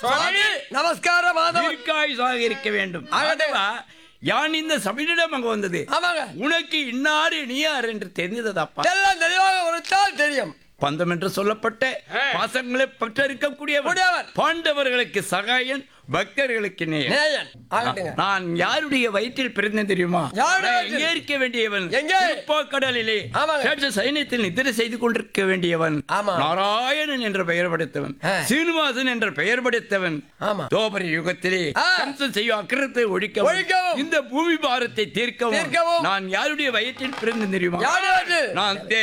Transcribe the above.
சுவாமி நமஸ்கார மாதவன் தீர்க்காயுசாக இருக்க வேண்டும் ஆகட்டும். ஆகவா யான் இந்த சபையிடம் அங்க வந்தது ஆமாங்க உனக்கு இன்னாரு நீயார் என்று தெரிந்ததப்பா எல்லாம் தெளிவாக உரைத்தால் தெரியும் பந்தம் என்று சொல்லப்பட்ட பாசங்களை பற்றிருக்கக்கூடிய கூடியவன். பாண்டவர்களுக்கு சகாயன் பக்தர்களுக்கு நேயன் நேயன் ஆகட்டுங்க நான் யாருடைய வயிற்றில் பிறந்தேன் தெரியுமா யாருடைய நான் வயிற்றில்? எங்கே இருக்க வேண்டியவன் எங்கே? கடலிலே ஆமாங்க. சைன்யத்தில் நிதிரை செய்து கொண்டிருக்க வேண்டியவன் ஆமா. நாராயணன் என்ற பெயர் படைத்தவன் ஆ. சீனிவாசன் என்ற பெயர் படைத்தவன் ஆமா. தோபரி யுகத்திலே ஆ. கம்சன் செய்யும் அக்கிரத்தை ஒழிக்கவும் ஒழிக்கவும். இந்த பூமி பாரத்தை தீர்க்கவும் தீர்க்கவும். நான் யாருடைய வயிற்றில் பிறந்தேன் தெரியுமா யாருடைய வயிற்றில்? நான்